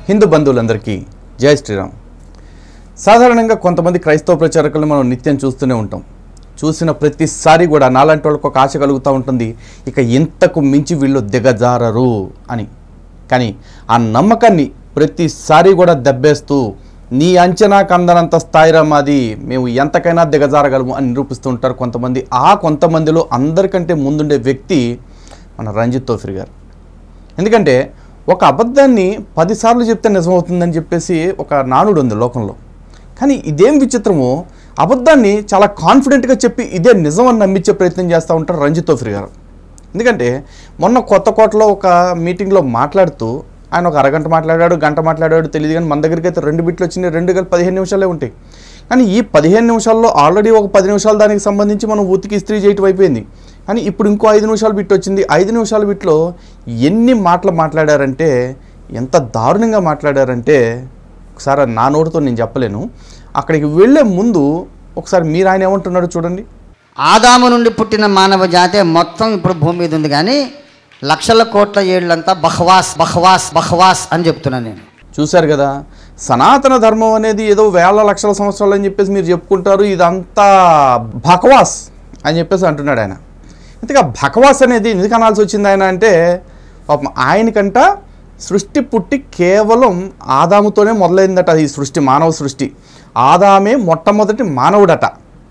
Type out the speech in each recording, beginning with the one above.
హిందూ బంధువులందరికీ జై శ్రీరామ్ సాధారణంగా కొంతమంది క్రైస్తవ ప్రచారకులను మనం నిత్యం చూస్తూనే ఉంటాం చూసిన ప్రతిసారి కూడా నాలాంటి వాళ్ళకి ఒక ఆశ కలుగుతూ ఉంటుంది ఇక ఇంతకు మించి వీళ్ళు దిగజారరు అని కానీ ఆ నమ్మకాన్ని ప్రతిసారి కూడా దెబ్బేస్తూ నీ అంచనాకు అందనంత స్థాయిరా మాది మేము ఎంతకైనా దిగజారగలము అని నిరూపిస్తూ ఉంటారు కొంతమంది ఆ కొంతమందిలో అందరికంటే ముందుండే వ్యక్తి మన రంజిత్ తోఫిర్ గారు ఎందుకంటే ఒక అబద్ధాన్ని పదిసార్లు చెప్తే నిజమవుతుందని చెప్పేసి ఒక నానుడు ఉంది లోకంలో కానీ ఇదేం విచిత్రమో అబద్ధాన్ని చాలా కాన్ఫిడెంట్గా చెప్పి ఇదే నిజం అని నమ్మించే ప్రయత్నం చేస్తూ ఉంటారు రంజిత్ తోఫిర్ గారు ఎందుకంటే మొన్న కొత్త కోటలో ఒక మీటింగ్లో మాట్లాడుతూ ఆయన ఒక అరగంట మాట్లాడాడు గంట మాట్లాడాడు తెలియదు కానీ మన దగ్గరికి అయితే రెండు బిట్లు వచ్చినాయి రెండు కలిపి పదిహేను నిమిషాలే ఉంటాయి కానీ ఈ పదిహేను నిమిషాల్లో ఆల్రెడీ ఒక పది నిమిషాలు దానికి సంబంధించి మనం ఉతికి ఇస్త్రీ చేయటం అయిపోయింది కానీ ఇప్పుడు ఇంకో ఐదు నిమిషాలు బిట్ వచ్చింది ఐదు నిమిషాల బిట్లో ఎన్ని మాటలు మాట్లాడారంటే ఎంత దారుణంగా మాట్లాడారంటే ఒకసారి అది నా నోటితో నేను చెప్పలేను అక్కడికి వెళ్ళే ముందు ఒకసారి మీరు ఆయన ఏమంటున్నాడు చూడండి ఆదాము నుండి పుట్టిన మానవ జాతే మొత్తం ఇప్పుడు భూమి మీద ఉంది కానీ లక్షల కోట్ల ఏళ్ళంతా బహ్వాస్ బహ్వాస్ బహ్వాస్ అని చెప్తున్నాను నేను చూశారు కదా సనాతన ధర్మం అనేది ఏదో వేల లక్షల సంవత్సరాలు అని చెప్పేసి మీరు చెప్పుకుంటారు ఇదంతా భకవాస్ అని చెప్పేసి అంటున్నాడు ఆయన ఇంతగా భకవాస్ అనేది ఎందుకు అనాల్సి వచ్చింది ఆయన అంటే పాపం ఆయనకంట సృష్టి పుట్టి కేవలం ఆదాముతోనే మొదలైందట ఈ సృష్టి మానవ సృష్టి ఆదామే మొట్టమొదటి మానవుడట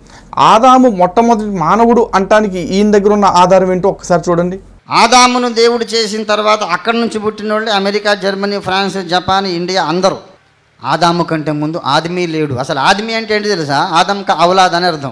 ఆదాము మొట్టమొదటి మానవుడు అంటానికి ఈయన దగ్గర ఉన్న ఆధారం ఏంటో ఒకసారి చూడండి ఆదామును దేవుడు చేసిన తర్వాత అక్కడి నుంచి పుట్టిన వాళ్ళు America Germany France Japan India అందరూ ఆదాము కంటే ముందు ఆదమీ లేడు అసలు ఆదమీ అంటే ఏంటి తెలుసా ఆదమ్కి అవలాద్ అని అర్థం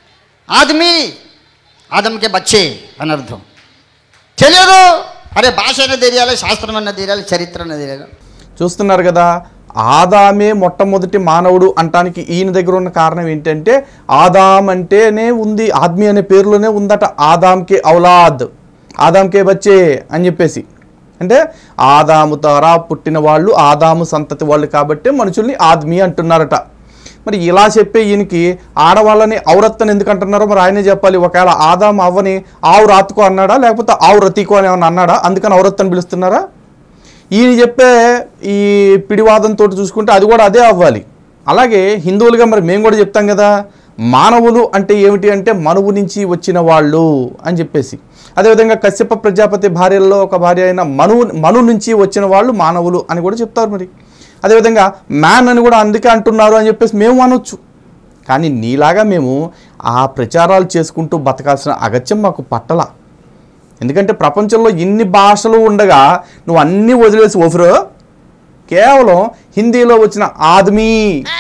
ఆదమీ ఆదమ్కే బచ్చే అని అర్థం తెలియదు అరే భాష అయినా తెలియాలి శాస్త్రం అన్న తెలియాలి చరిత్ర అన్న తెలియాలి చూస్తున్నారు కదా ఆదామే మొట్టమొదటి మానవుడు అంటానికి ఈయన దగ్గర ఉన్న కారణం ఏంటంటే ఆదాం అంటేనే ఉంది ఆద్మి అనే పేరులోనే ఉందట ఆదాంకే ఔలాద్ ఆదాంకే బచ్చే అని చెప్పేసి అంటే ఆదాము ద్వారా పుట్టిన వాళ్ళు ఆదాము సంతతి వాళ్ళు కాబట్టి మనుషుల్ని ఆద్మి అంటున్నారట మరి ఇలా చెప్పే ఈయనకి ఆడవాళ్ళని ఔరత్తని ఎందుకు అంటున్నారో మరి ఆయనే చెప్పాలి ఒకవేళ ఆదాం అవ్వని ఆవు రాతుకో అన్నాడా లేకపోతే ఆవు రతీకో అని ఏమన్నా అన్నాడా అందుకని ఔరత్తని పిలుస్తున్నారా ఈయన చెప్పే ఈ పిడివాదంతో చూసుకుంటే అది కూడా అదే అవ్వాలి అలాగే హిందువులుగా మరి మేము కూడా చెప్తాం కదా మానవులు అంటే ఏమిటి అంటే మనువు నుంచి వచ్చిన వాళ్ళు అని చెప్పేసి అదేవిధంగా కశ్యప ప్రజాపతి భార్యల్లో ఒక భార్య అయిన మను మను నుంచి వచ్చిన వాళ్ళు మానవులు అని కూడా చెప్తారు మరి అదేవిధంగా మ్యాన్ అని కూడా అందుకే అంటున్నారు అని చెప్పేసి మేము అనొచ్చు కానీ నీలాగా మేము ఆ ప్రచారాలు చేసుకుంటూ బతకాల్సిన అగత్యం మాకు పట్టలా ఎందుకంటే ప్రపంచంలో ఇన్ని భాషలు ఉండగా నువ్వు అన్నీ వదిలేసి ఓఫ్రో కేవలం హిందీలో వచ్చిన ఆదమీ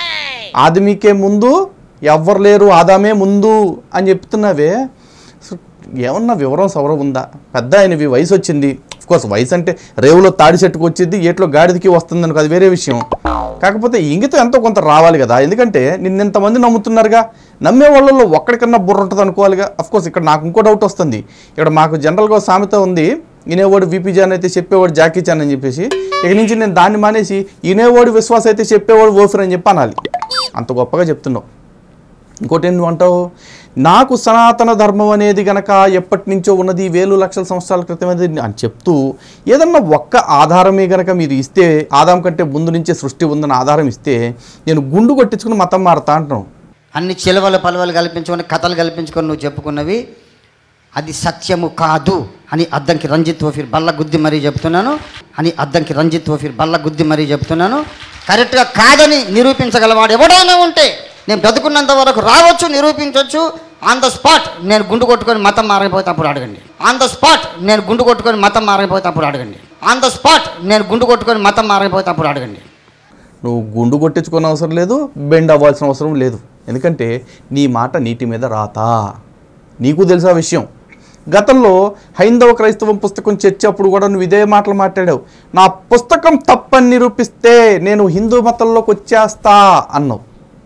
ఆదమీకే ముందు ఎవ్వరు లేరు ఆదామే ముందు అని చెప్తున్నావే సో ఏమన్నా వివరం సవరం ఉందా పెద్ద ఆయనవి వయసు వచ్చింది కోర్స్ వయసు అంటే రేవులో తాడి చెట్టుకు వచ్చింది ఏట్లో గాడిదకి వస్తుంది అనుకో అది వేరే విషయం కాకపోతే ఇంగితం ఎంతో కొంత రావాలి కదా ఎందుకంటే నిన్నెంతమంది నమ్ముతున్నారుగా నమ్మే వాళ్ళలో ఒక్కడికన్నా బుర్ర ఉంటుంది అనుకోవాలిగా కోర్స్ ఇక్కడ నాకు ఇంకో డౌట్ వస్తుంది ఇక్కడ మాకు జనరల్గా సామెత ఉంది ఈనేవాడు విపి జాన్ అయితే చెప్పేవాడు జాకీ చాన్ అని చెప్పేసి ఇక నుంచి నేను దాన్ని మానేసి ఈనేవాడు విశ్వాస అయితే చెప్పేవాడు ఓఫర్ అని చెప్పి అనాలి అంత గొప్పగా చెప్తున్నావు ఇంకోటి ఏం నువ్వు అంటావు నాకు సనాతన ధర్మం అనేది గనక ఎప్పటి నుంచో ఉన్నది వేలు లక్షల సంవత్సరాల క్రితం అనేది అని చెప్తూ ఏదన్నా ఒక్క ఆధారమే గనక మీరు ఇస్తే ఆదాం కంటే ముందు నుంచే సృష్టి ఉందని ఆధారం ఇస్తే నేను గుండు కొట్టించుకుని మతం మారతా అంటున్నావు అన్ని చిలవలు పలవలు కల్పించుకొని కథలు కల్పించుకొని నువ్వు చెప్పుకున్నవి అది సత్యము కాదు అని అద్దంకి రంజిత్ ఓఫీర్ బల్ల గుద్ది మరీ చెప్తున్నాను అని అద్దంకి రంజిత్ ఓఫీర్ బల్ల గుద్ది మరీ చెప్తున్నాను కరెక్ట్గా కాదని నిరూపించగలవాడు ఎవడైనా ఉంటే నేను బ్రతుకున్నంత వరకు రావచ్చు నిరూపించవచ్చు ఆన్ ద స్పాట్ నేను గుండు కొట్టుకొని మతం మారిపోతే అప్పుడు అడగండి ఆన్ ద స్పాట్ నేను గుండు కొట్టుకొని మతం మారిపోతే అప్పుడు అడగండి ఆన్ ద స్పాట్ నేను గుండు కొట్టుకొని మతం మారిపోతే అప్పుడు అడగండి నువ్వు గుండు కొట్టించుకోని అవసరం లేదు బెండ్ అవ్వాల్సిన అవసరం లేదు ఎందుకంటే నీ మాట నీటి మీద రాత నీకు తెలుసా విషయం గతంలో హైందవ క్రైస్తవం పుస్తకం చర్చ అప్పుడు కూడా నువ్వు ఇదే మాటలు మాట్లాడావు నా పుస్తకం తప్పని నిరూపిస్తే నేను హిందూ మతంలోకి వచ్చేస్తా అన్నావు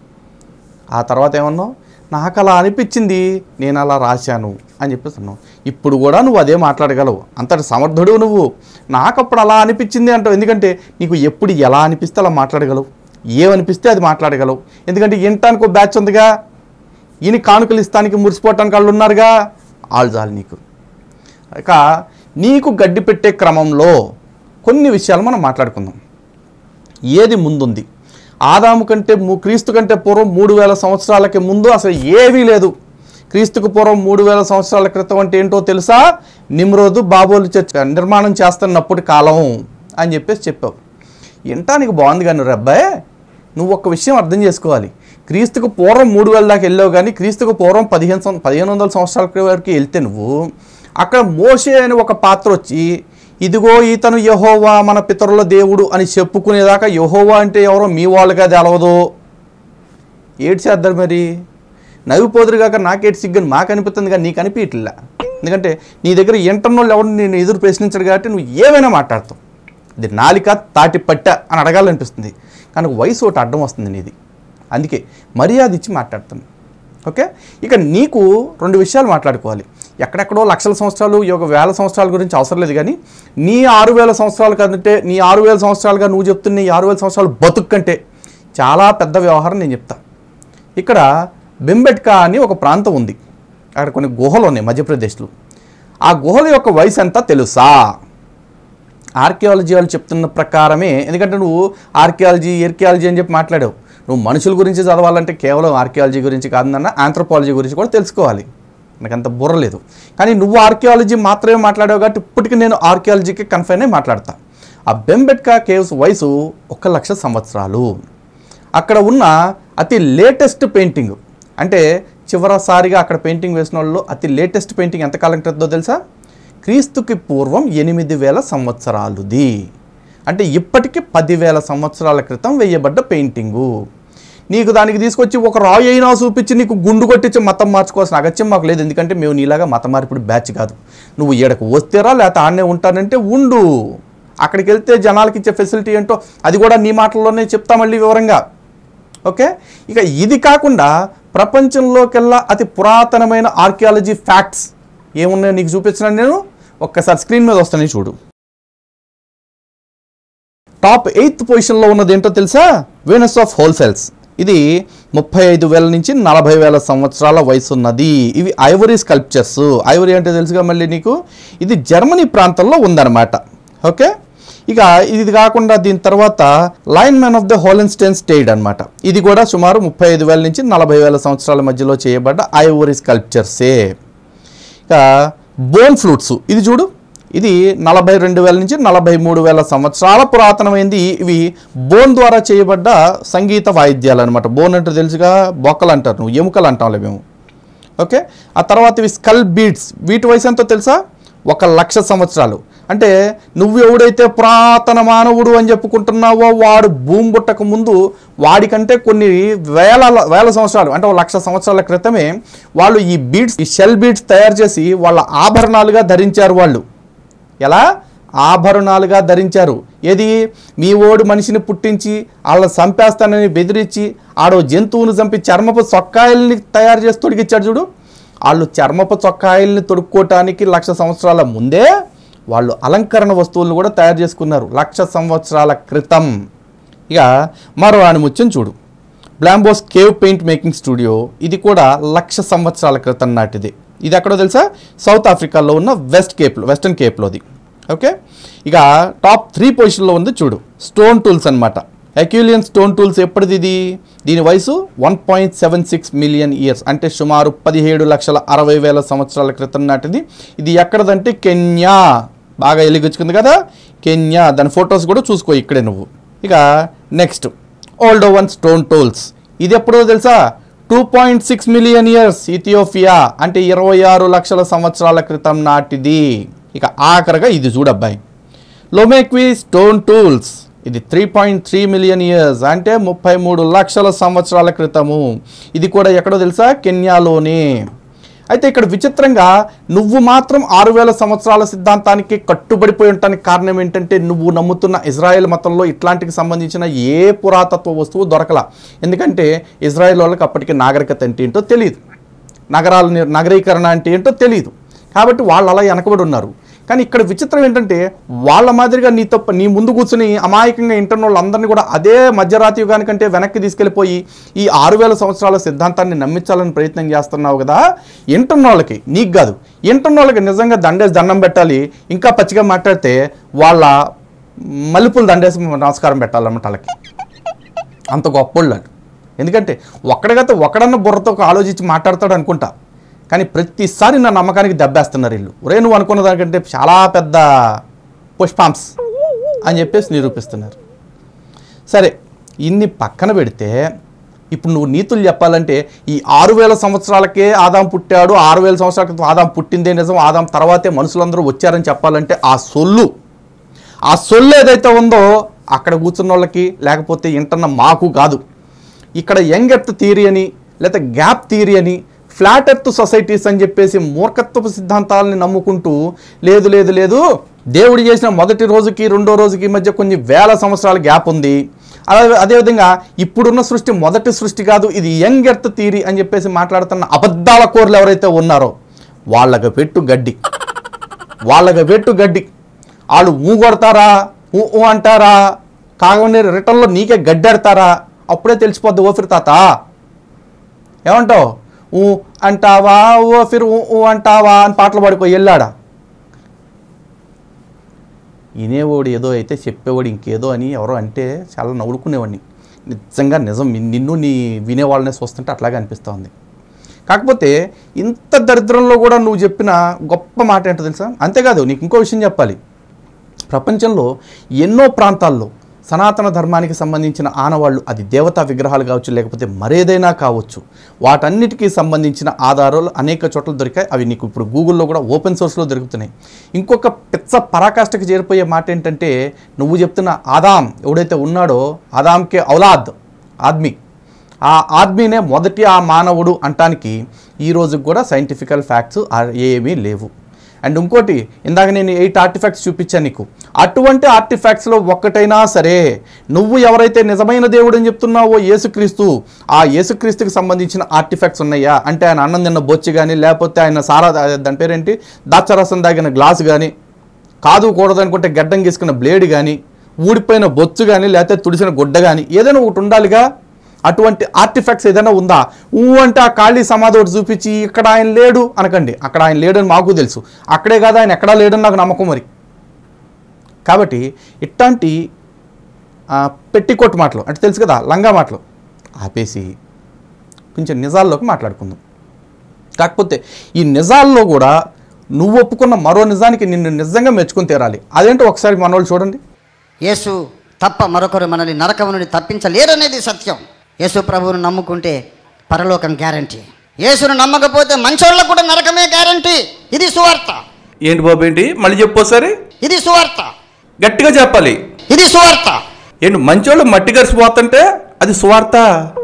ఆ తర్వాత ఏమన్నావు నాకు అలా అనిపించింది నేను అలా రాశాను అని చెప్పేసి అన్నావు ఇప్పుడు కూడా నువ్వు అదే మాట్లాడగలవు అంతటి సమర్థుడు నువ్వు నాకు అప్పుడు అలా అనిపించింది అంటావు ఎందుకంటే నీకు ఎప్పుడు ఎలా అనిపిస్తే అలా మాట్లాడగలవు ఏమనిపిస్తే అది మాట్లాడగలవు ఎందుకంటే వినటానికి ఒక బ్యాచ్ ఉందిగా ఈయన కానుకలు ఇస్తానికి మురిసిపోవటానికి వాళ్ళు ఉన్నారుగా వాళ్ళు చాలు నీకు ఇక నీకు గడ్డి పెట్టే క్రమంలో కొన్ని విషయాలు మనం మాట్లాడుకుందాం ఏది ముందుంది ఆదాము కంటే ము- క్రీస్తు కంటే పూర్వం మూడు వేల సంవత్సరాలకి ముందు అసలు ఏవీ లేదు క్రీస్తుకు పూర్వం మూడు వేల సంవత్సరాల క్రితం అంటే ఏంటో తెలుసా నిమ్రోదు బాబోలు చర్చ నిర్మాణం చేస్తున్నప్పుడు కాలం అని చెప్పేసి చెప్పావు వినటానికి బాగుంది కానీ రబ్బాయ్ నువ్వు ఒక్క విషయం అర్థం చేసుకోవాలి క్రీస్తుకు పూర్వం మూడు వేల దాకా వెళ్ళావు కానీ క్రీస్తుకు పూర్వం పదిహేను సం పదిహేను వందల సంవత్సరాల వరకు వెళ్తే నువ్వు అక్కడ మోషే అని ఒక పాత్ర వచ్చి ఇదిగో ఈతను యహోవా మన పితరుల దేవుడు అని చెప్పుకునేదాకా యహోవా అంటే ఎవరో మీ వాళ్ళగా తెలవదు ఏడు చేద్దారు మరి నవ్విపోదురు కాక నాకేటి సిగ్గని మాకు అనిపిస్తుంది కానీ నీకు అనిపించట్లా ఎందుకంటే నీ దగ్గర ఇంటర్నోళ్ళు ఎవరు నేను ఎదురు ప్రశ్నించడు కాబట్టి నువ్వు ఏమైనా మాట్లాడతావు ఇది నాలిక తాటి పట్ట అని అడగాలనిపిస్తుంది కానీ వయసు ఒకటి అడ్డం వస్తుంది నీది అందుకే మర్యాద ఇచ్చి మాట్లాడుతాను ఓకే ఇక నీకు రెండు విషయాలు మాట్లాడుకోవాలి ఎక్కడెక్కడో లక్షల సంవత్సరాలు ఈ ఒక వేల సంవత్సరాల గురించి అవసరం లేదు కానీ నీ ఆరు వేల సంవత్సరాలు కంటే నీ ఆరు వేల సంవత్సరాలుగా నువ్వు చెప్తున్న ఈ ఆరు వేల సంవత్సరాలు బతుకు కంటే చాలా పెద్ద వ్యవహారం నేను చెప్తా ఇక్కడ బెంబెట్కా అని ఒక ప్రాంతం ఉంది అక్కడ కొన్ని గుహలు ఉన్నాయి మధ్యప్రదేశ్లో ఆ గుహల యొక్క వయసు ఎంత తెలుసా ఆర్కియాలజీ వాళ్ళు చెప్తున్న ప్రకారమే ఎందుకంటే నువ్వు ఆర్కియాలజీ ఎర్కియాలజీ అని చెప్పి మాట్లాడావు నువ్వు మనుషుల గురించి చదవాలంటే కేవలం ఆర్కియాలజీ గురించి కాదన్న ఆంథ్రోపాలజీ గురించి కూడా తెలుసుకోవాలి నాకు అంత బుర్ర లేదు కానీ నువ్వు ఆర్కియాలజీ మాత్రమే మాట్లాడావు కాబట్టి ఇప్పటికీ నేను ఆర్కియాలజీకి కన్ఫైన్ అయి మాట్లాడతా ఆ బెంబెట్కా కేవ్స్ వయసు ఒక లక్ష సంవత్సరాలు అక్కడ ఉన్న అతి లేటెస్ట్ పెయింటింగ్ అంటే చివరిసారిగా అక్కడ పెయింటింగ్ వేసిన వాళ్ళు అతి లేటెస్ట్ పెయింటింగ్ ఎంతకాలం క్రితందో తెలుసా క్రీస్తుకి పూర్వం ఎనిమిది వేల సంవత్సరాలుది అంటే ఇప్పటికి పదివేల సంవత్సరాల క్రితం వేయబడ్డ పెయింటింగు నీకు దానికి తీసుకొచ్చి ఒక రాయి అయినా చూపించి నీకు గుండు కొట్టించి మతం మార్చుకోవాల్సిన అగత్యం మాకు లేదు ఎందుకంటే మేము నీలాగా మత మార్పిడి బ్యాచ్ కాదు నువ్వు ఈడకు వస్తేరా లేకపోతే ఆడనే ఉంటానంటే ఉండు అక్కడికి వెళ్తే జనాలకి ఇచ్చే ఫెసిలిటీ ఏంటో అది కూడా నీ మాటల్లోనే చెప్తా మళ్ళీ వివరంగా ఓకే ఇక ఇది కాకుండా ప్రపంచంలోకెల్లా అతి పురాతనమైన ఆర్కియాలజీ ఫ్యాక్ట్స్ ఏమున్నాయో నీకు చూపించినాను నేను ఒక్కసారి స్క్రీన్ మీద వస్తాను చూడు టాప్ ఎయిత్ పొజిషన్లో ఉన్నది ఏంటో తెలుసా వీనస్ ఆఫ్ హోల్సేల్స్ ఇది ముప్పై ఐదు వేల నుంచి నలభై వేల సంవత్సరాల వయసు ఉన్నది ఇవి ఐవరీ స్కల్ప్చర్స్ ఐవరీ అంటే తెలుసుగా మళ్ళీ నీకు ఇది జర్మనీ ప్రాంతంలో ఉందన్నమాట ఓకే ఇక ఇది కాకుండా దీని తర్వాత lion man of the Hohlenstein Stadel అన్నమాట ఇది కూడా సుమారు ముప్పై ఐదు వేల నుంచి నలభై వేల సంవత్సరాల మధ్యలో చేయబడ్డ ఐవరీ స్కల్ప్చర్సే ఇక బోన్ ఫ్లూట్స్ ఇది చూడు ఇది నలభై రెండు వేల నుంచి నలభై మూడు వేల సంవత్సరాల పురాతనమైంది ఇవి బోన్ ద్వారా చేయబడ్డ సంగీత వాయిద్యాలు అనమాట బోన్ అంటే తెలుసుగా బొక్కలు అంటారు నువ్వు ఎముకలు అంటాంలే మేము ఓకే ఆ తర్వాత ఇవి స్కల్ బీడ్స్ వీటి వయసు ఎంతో తెలుసా ఒక లక్ష సంవత్సరాలు అంటే నువ్వు ఎవడైతే పురాతన మానవుడు అని చెప్పుకుంటున్నావో వాడు భూమి పుట్టక ముందు వాడికంటే కొన్ని వేల వేల సంవత్సరాలు అంటే ఒక లక్ష సంవత్సరాల క్రితమే వాళ్ళు ఈ బీడ్స్ ఈ షెల్ బీడ్స్ తయారు చేసి వాళ్ళ ఆభరణాలుగా ధరించారు వాళ్ళు ఎలా ఆభరణాలుగా ధరించారు ఏది మీ ఓడు మనిషిని పుట్టించి వాళ్ళ చంపేస్తానని బెదిరించి ఆడో జంతువును చంపి చర్మపు చొక్కాయల్ని తయారు చేసి తొడిగిచ్చాడు చూడు వాళ్ళు చర్మపు చొక్కాయల్ని తొడుక్కోవటానికి లక్ష సంవత్సరాల ముందే వాళ్ళు అలంకరణ వస్తువులను కూడా తయారు చేసుకున్నారు లక్ష సంవత్సరాల క్రితం ఇక మరో ఆనిముత్యం చూడు Blombos cave paint making studio ఇది కూడా లక్ష సంవత్సరాల క్రితం నాటిది ఇది ఎక్కడో తెలుసా సౌత్ ఆఫ్రికాలో ఉన్న వెస్ట్ కేప్లో వెస్టర్న్ కేప్లోది ఓకే ఇక టాప్ త్రీ పొజిషన్లో ఉంది చూడు స్టోన్ టూల్స్ అనమాట అక్యూలియన్ స్టోన్ టూల్స్ ఎప్పటిది ఇది దీని వయసు one point seven six million years అంటే సుమారు పదిహేడు లక్షల అరవై వేల సంవత్సరాల క్రితం నాటిది ఇది ఎక్కడదంటే కెన్యా బాగా ఎలిగించుకుంది కదా కెన్యా దాని ఫొటోస్ కూడా చూసుకో ఇక్కడే నువ్వు ఇక next old one stone tools ఇది ఎప్పుడో తెలుసా two point six million years Ethiopia అంటే ఇరవై ఆరు లక్షల సంవత్సరాల క్రితం నాటిది ఇక ఆఖరిగా ఇది చూడబ్బాయి లొమేక్వి స్టోన్ టూల్స్ ఇది three point three million years అంటే ముప్పై మూడు లక్షల సంవత్సరాల క్రితము ఇది కూడా ఎక్కడో తెలుసా కెన్యాలోనే అయితే ఇక్కడ విచిత్రంగా నువ్వు మాత్రం ఆరు వేల సంవత్సరాల సిద్ధాంతానికి కట్టుబడిపోయి ఉండటానికి కారణం ఏంటంటే నువ్వు నమ్ముతున్న ఇజ్రాయెల్ మతంలో ఇట్లాంటికి సంబంధించిన ఏ పురాతత్వ వస్తువు దొరకల ఎందుకంటే ఇజ్రాయెల్ వాళ్ళకి అప్పటికి నాగరికత అంటే ఏంటో తెలియదు నగరాల ని- నగరీకరణ అంటే ఏంటో తెలియదు కాబట్టి వాళ్ళు అలా వెనకబడి ఉన్నారు కానీ ఇక్కడ విచిత్రం ఏంటంటే వాళ్ళ మాదిరిగా నీతో ప- నీ ముందు కూర్చుని అమాయకంగా ఇంటర్న వాళ్ళందరినీ కూడా అదే మధ్యరాతి యుగానికంటే వెనక్కి తీసుకెళ్ళిపోయి ఈ ఆరు వేల సంవత్సరాల సిద్ధాంతాన్ని నమ్మించాలని ప్రయత్నం చేస్తున్నావు కదా ఇంటర్న వాళ్ళకి నీకు కాదు ఇంటర్న వాళ్ళకి నిజంగా దండేసి దండం పెట్టాలి ఇంకా పచ్చిగా మాట్లాడితే వాళ్ళ మలుపులు దండేసి నమస్కారం పెట్టాలన్నమాట వాళ్ళకి అంత గొప్పోళ్ళు అటు ఎందుకంటే ఒక్కడిగత ఒకడన్న బుర్రతో ఒక ఆలోచించి మాట్లాడతాడు అనుకుంటా కానీ ప్రతిసారి నా నమ్మకానికి దెబ్బేస్తున్నారు వీళ్ళు ఒరే నువ్వు అనుకున్న దానికంటే చాలా పెద్ద పుష్పాంస్ అని చెప్పేసి నిరూపిస్తున్నారు సరే ఇన్ని పక్కన పెడితే ఇప్పుడు నువ్వు నీతులు చెప్పాలంటే ఈ ఆరు వేల సంవత్సరాలకే ఆదాం పుట్టాడు ఆరు వేల సంవత్సరాల క్రితం ఆదాం పుట్టిందే నిజం ఆదాం తర్వాతే మనుషులందరూ వచ్చారని చెప్పాలంటే ఆ సొల్లు ఆ సొల్లు ఏదైతే ఉందో అక్కడ కూర్చున్న వాళ్ళకి లేకపోతే ఇంటన్న మాకు కాదు ఇక్కడ యంగ్ ఎర్త్ థియరీ అని లేకపోతే గ్యాప్ థియరీ అని ఫ్లాట్ ఎర్త్ సొసైటీస్ అని చెప్పేసి మూర్ఖత్వపు సిద్ధాంతాలని నమ్ముకుంటూ లేదు లేదు లేదు దేవుడు చేసిన మొదటి రోజుకి రెండో రోజుకి మధ్య కొన్ని వేల సంవత్సరాల గ్యాప్ ఉంది అదే అదేవిధంగా ఇప్పుడున్న సృష్టి మొదటి సృష్టి కాదు ఇది యంగ్ ఎర్త్ థియరీ అని చెప్పేసి మాట్లాడుతున్న అబద్ధాల కోర్లు ఎవరైతే ఉన్నారో వాళ్ళకి పెట్టు గడ్డి వాళ్ళకి పెట్టు గడ్డి వాళ్ళు ఊ కొడతారా ఊ ఊ అంటారా కాకుండా రిటర్న్లో నీకే గడ్డెడతారా అప్పుడే తెలిసిపోద్ది ఓఫిర్ తాత ఏమంటావు ఊ అంటావా ఓఫిర్ ఊ ఊ అంటావా అని పాటలు పాడుకో వెళ్ళాడా వినేవాడు ఏదో అయితే చెప్పేవాడు ఇంకేదో అని ఎవరో అంటే చాలా నవ్వుకునేవాడిని నిజంగా నిజం నిన్ను నీ వినేవాళ్ళనే చూస్తుంటే అట్లాగే అనిపిస్తూ ఉంది కాకపోతే ఇంత దరిద్రంలో కూడా నువ్వు చెప్పిన గొప్ప మాట ఏంటో తెలుసా అంతేకాదు నీకు ఇంకో విషయం చెప్పాలి ప్రపంచంలో ఎన్నో ప్రాంతాల్లో సనాతన ధర్మానికి సంబంధించిన ఆనవాళ్ళు అది దేవతా విగ్రహాలు కావచ్చు లేకపోతే మరేదైనా కావచ్చు వాటన్నిటికీ సంబంధించిన ఆధారాలు అనేక చోట్ల దొరికాయి అవి నీకు ఇప్పుడు గూగుల్లో కూడా ఓపెన్ సోర్స్లో దొరుకుతున్నాయి ఇంకొక పిచ్చ పరాకాష్ఠకి చేరిపోయే మాట ఏంటంటే నువ్వు చెప్తున్న ఆదాం ఎవడైతే ఉన్నాడో ఆదాంకే ఔలాద్ ఆద్మీ ఆ ఆద్మీనే మొదటి ఆ మానవుడు అంటానికి ఈ రోజుకి కూడా సైంటిఫికల్ ఫ్యాక్ట్స్ ఏమీ లేవు అండ్ ఇంకోటి ఇందాక నేను ఎయిట్ ఆర్టిఫాక్ట్స్ చూపించాను నీకు అటువంటి ఆర్టిఫాక్ట్స్లో ఒక్కటైనా సరే నువ్వు ఎవరైతే నిజమైన దేవుడు అని చెప్తున్నావో యేసుక్రీస్తు ఆ యేసుక్రీస్తుకి సంబంధించిన ఆర్టిఫాక్ట్స్ ఉన్నాయా అంటే ఆయన అన్నం తిన్న బొచ్చి కానీ లేకపోతే ఆయన సారా దాని పేరేంటి దాచరసం దాగిన గ్లాస్ కానీ కాదు కూడదు అనుకుంటే గడ్డం గీసుకున్న బ్లేడ్ కానీ ఊడిపోయిన బొచ్చు కానీ లేకపోతే తుడిసిన గుడ్డ కానీ ఏదైనా ఒకటి ఉండాలిగా అటువంటి ఆర్టిఫాక్ట్స్ ఏదైనా ఉందా ఊ అంటే ఆ ఖాళీ సమాధి ఒకటి చూపించి ఇక్కడ ఆయన లేడు అనకండి అక్కడ ఆయన లేడని మాకు తెలుసు అక్కడే కాదు ఆయన ఎక్కడా లేడని నాకు నమ్మకం మరి కాబట్టి ఇట్లాంటి ఆ, పెట్టికొట్టు మాటలు అంటే తెలుసు కదా లంగా మాటలు ఆపేసి కొంచెం నిజాల్లోకి మాట్లాడుకుందాం కాకపోతే ఈ నిజాల్లో కూడా నువ్వు ఒప్పుకున్న మరో నిజానికి నిన్ను నిజంగా మెచ్చుకుని తీరాలి అదేంటో ఒకసారి మనోళ్ళు చూడండి యేసు తప్ప మరొకరు మనల్ని నరకం నుండి తప్పించలేరనేది సత్యం యేసు ప్రభువును నమ్ముకుంటే పరలోకం గ్యారంటీ యేసును నమ్మకపోతే మంచోళ్ళకు కూడా నరకమే గ్యారంటీ ఇది సువార్త ఏంటి బాబు ఏంటి మళ్ళీ చెప్పోసారి ఇది సువార్త గట్టిగా చెప్పాలి ఇది సువార్త ఏంటి మంచోళ్ళు మట్టి కలిసిపోతుంటే అది సువార్త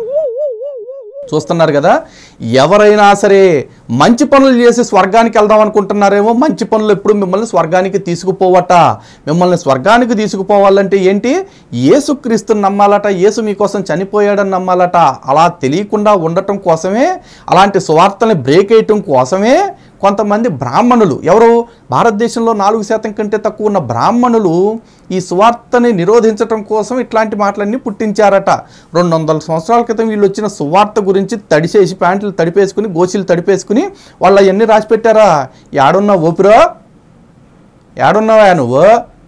చూస్తున్నారు కదా ఎవరైనా సరే మంచి పనులు చేసి స్వర్గానికి వెళ్దాం అనుకుంటున్నారేమో మంచి పనులు ఎప్పుడు మిమ్మల్ని స్వర్గానికి తీసుకుపోవట మిమ్మల్ని స్వర్గానికి తీసుకుపోవాలంటే ఏంటి యేసుక్రీస్తుని నమ్మాలట యేసు మీకోసం చనిపోయాడని నమ్మాలట అలా తెలియకుండా ఉండటం కోసమే అలాంటి సువార్తని బ్రేక్ వేయటం కోసమే కొంతమంది బ్రాహ్మణులు ఎవరు భారతదేశంలో నాలుగు శాతం కంటే తక్కువ ఉన్న బ్రాహ్మణులు ఈ సువార్తని నిరోధించటం కోసం ఇట్లాంటి మాటలన్నీ పుట్టించారట రెండు వందల సంవత్సరాల క్రితం వీళ్ళు వచ్చిన సువార్త గురించి తడిసేసి ప్యాంట్లు తడిపేసుకుని గోచీలు తడిపేసుకుని వాళ్ళు అవన్నీ రాసిపెట్టారా ఏడున్నా ఓపిరా ఏడున్నావా నువ్వు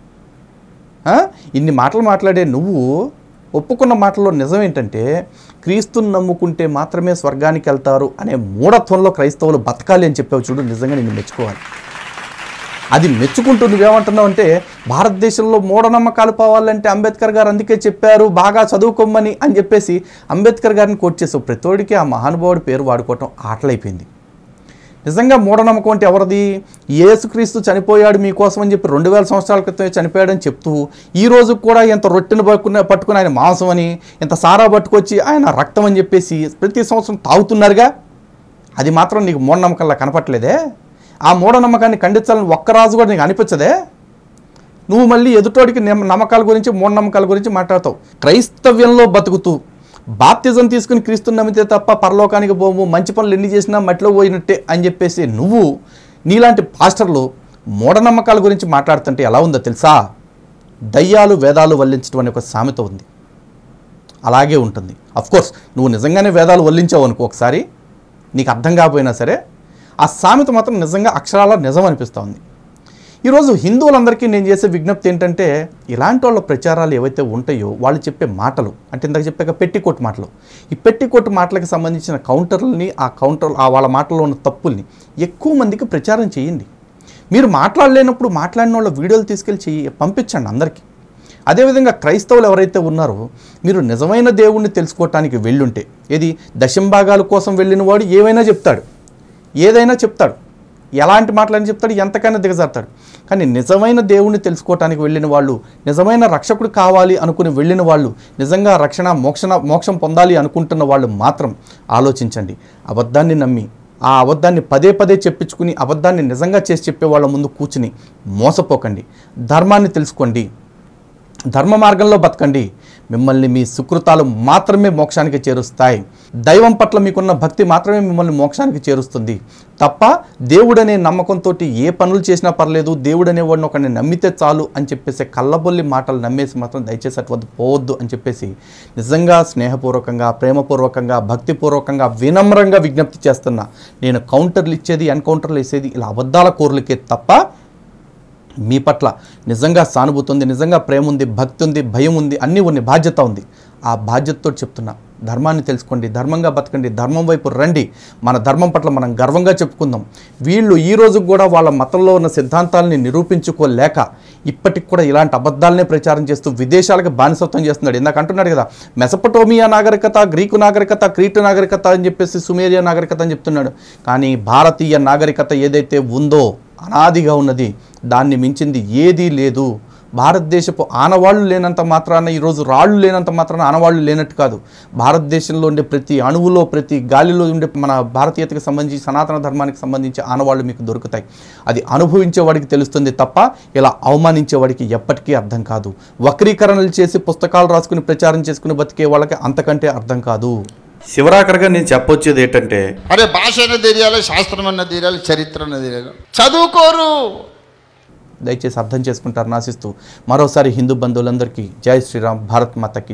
ఆ? ఇన్ని మాటలు మాట్లాడే నువ్వు ఒప్పుకున్న మాటల్లో నిజం ఏంటంటే క్రీస్తుని నమ్ముకుంటే మాత్రమే స్వర్గానికి వెళ్తారు అనే మూఢత్వంలో క్రైస్తవులు బతకాలి అని చెప్పావు చూడు నిజంగా నిన్ను మెచ్చుకోవాలి అది మెచ్చుకుంటూ నువ్వేమంటున్నావు అంటే భారతదేశంలో మూఢనమ్మకాలు పోవాలంటే అంబేద్కర్ గారు అందుకే చెప్పారు బాగా చదువుకోమని అని చెప్పేసి అంబేద్కర్ గారిని కోట్ చేసావు ప్రతోడికి ఆ మహానుభావుడి పేరు వాడుకోవటం ఆటలైపోయింది నిజంగా మూఢనమ్మకం అంటే ఎవరిది యేసుక్రీస్తు చనిపోయాడు మీకోసం అని చెప్పి రెండు వేల సంవత్సరాల క్రితమే చనిపోయాడని చెప్తూ ఈ రోజు కూడా ఇంత రొట్టెను పట్టుకుని పట్టుకుని ఆయన మాంసం అని ఇంత సారా పట్టుకొచ్చి ఆయన రక్తం అని చెప్పేసి ప్రతి సంవత్సరం తాగుతున్నారుగా అది మాత్రం నీకు మూఢనమ్మకంలా కనపట్లేదే ఆ మూఢనమ్మకాన్ని ఖండించాలని ఒక్క రాజు కూడా నీకు అనిపించదే నువ్వు మళ్ళీ ఎదుటోడికి నిమ్- నమ్మకాల గురించి మూఢనమ్మకాల గురించి మాట్లాడతావు క్రైస్తవ్యంలో బతుకుతూ బాప్తిజం తీసుకుని క్రీస్తుని నమ్మితే తప్ప పరలోకానికి పోము మంచి పనులు ఎన్ని చేసినా మట్టిలో పోయినట్టే అని చెప్పేసి నువ్వు నీలాంటి పాస్టర్లు మూఢనమ్మకాల గురించి మాట్లాడుతుంటే ఎలా ఉందో తెలుసా దయ్యాలు వేదాలు వల్లించడం అనే ఒక సామెత ఉంది అలాగే ఉంటుంది కోర్స్ నువ్వు నిజంగానే వేదాలు వల్లించావు అనుకో ఒకసారి నీకు అర్థం కాకపోయినా సరే ఆ సామెత మాత్రం నిజంగా అక్షరాల నిజం అనిపిస్తూ ఉంది ఈరోజు హిందువులందరికీ నేను చేసే విజ్ఞప్తి ఏంటంటే ఇలాంటి వాళ్ళ ప్రచారాలు ఏవైతే ఉంటాయో వాళ్ళు చెప్పే మాటలు అంటే ఇందాక చెప్పాక పెట్టికోట్ మాటలు ఈ పెట్టికోట్ మాటలకు సంబంధించిన కౌంటర్లని ఆ కౌంటర్ ఆ వాళ్ళ మాటల్లో ఉన్న తప్పుల్ని ఎక్కువ మందికి ప్రచారం చేయండి మీరు మాట్లాడలేనప్పుడు మాట్లాడిన వాళ్ళ వీడియోలు తీసుకెళ్ళి చెయ్యి పంపించండి అందరికీ అదేవిధంగా క్రైస్తవులు ఎవరైతే ఉన్నారో మీరు నిజమైన దేవుణ్ణి తెలుసుకోవటానికి వెళ్ళుంటే ఏది దశంభాగాల కోసం వెళ్ళిన వాడు ఏవైనా చెప్తాడు ఏదైనా చెప్తాడు ఎలాంటి మాటలని చెప్తాడు ఎంతకైనా దిగజారుతాడు కానీ నిజమైన దేవుణ్ణి తెలుసుకోవటానికి వెళ్ళిన వాళ్ళు నిజమైన రక్షకుడు కావాలి అనుకుని వెళ్ళిన వాళ్ళు నిజంగా రక్షణ మోక్షణ మోక్షం పొందాలి అనుకుంటున్న వాళ్ళు మాత్రం ఆలోచించండి అబద్ధాన్ని నమ్మి ఆ అబద్ధాన్ని పదే పదే చెప్పించుకుని అబద్ధాన్ని నిజంగా చేసి చెప్పే వాళ్ళ ముందు కూర్చుని మోసపోకండి ధర్మాన్ని తెలుసుకోండి ధర్మ మార్గంలో బతకండి మిమ్మల్ని మీ సుకృతాలు మాత్రమే మోక్షానికి చేరుస్తాయి దైవం పట్ల మీకున్న భక్తి మాత్రమే మిమ్మల్ని మోక్షానికి చేరుస్తుంది తప్ప దేవుడనే నమ్మకంతో ఏ పనులు చేసినా పర్లేదు దేవుడనే వాడిని ఒకరిని నమ్మితే చాలు అని చెప్పేసి కళ్ళబొల్లి మాటలు నమ్మేసి మాత్రం దయచేసి అటువంటి పోవద్దు అని చెప్పేసి నిజంగా స్నేహపూర్వకంగా ప్రేమపూర్వకంగా భక్తిపూర్వకంగా వినమ్రంగా విజ్ఞప్తి చేస్తున్నా నేను కౌంటర్లు ఇచ్చేది ఎన్కౌంటర్లు ఇచ్చేది ఇలా అబద్ధాల కోర్లకే తప్ప మీ పట్ల నిజంగా సానుభూతి ఉంది నిజంగా ప్రేమ ఉంది భక్తి ఉంది భయం ఉంది అన్నీ ఉన్నాయి బాధ్యత ఉంది ఆ బాధ్యతతో చెప్తున్నా ధర్మాన్ని తెలుసుకోండి ధర్మంగా బతకండి ధర్మం వైపు రండి మన ధర్మం పట్ల మనం గర్వంగా చెప్పుకుందాం వీళ్ళు ఈ రోజు కూడా వాళ్ళ మతంలో ఉన్న సిద్ధాంతాలని నిరూపించుకోలేక ఇప్పటికి కూడా ఇలాంటి అబద్ధాలనే ప్రచారం చేస్తూ విదేశాలకు బానిసత్వం చేస్తున్నాడు ఇందాక అంటున్నాడు కదా మెసపటోమియా నాగరికత గ్రీకు నాగరికత క్రీటు నాగరికత అని చెప్పేసి సుమేరియా నాగరికత అని చెప్తున్నాడు కానీ భారతీయ నాగరికత ఏదైతే ఉందో అనాదిగా ఉన్నది దాన్ని మించింది ఏదీ లేదు భారతదేశపు ఆనవాళ్ళు లేనంత మాత్రాన ఈరోజు రాళ్ళు లేనంత మాత్రాన ఆనవాళ్ళు లేనట్టు కాదు భారతదేశంలో ఉండే ప్రతి అణువులో ప్రతి గాలిలో ఉండే మన భారతీయతకు సంబంధించి సనాతన ధర్మానికి సంబంధించి ఆనవాళ్ళు మీకు దొరుకుతాయి అది అనుభవించేవాడికి తెలుస్తుంది తప్ప ఇలా అవమానించేవాడికి ఎప్పటికీ అర్థం కాదు వక్రీకరణలు చేసి పుస్తకాలు రాసుకుని ప్రచారం చేసుకుని బతికే వాళ్ళకి అంతకంటే అర్థం కాదు శివరాకరగా నేను చెప్పొచ్చేది ఏంటంటే అరే భాష అయినా తెలియాలి శాస్త్రం అన్న తెలియాలి చరిత్ర అన్న తెలియాలి చదువుకోరు దయచేసి అర్థం చేసుకుంటారని ఆశిస్తూ మరోసారి హిందూ బంధువులందరికీ జై శ్రీరామ్ భారత్ మాతకి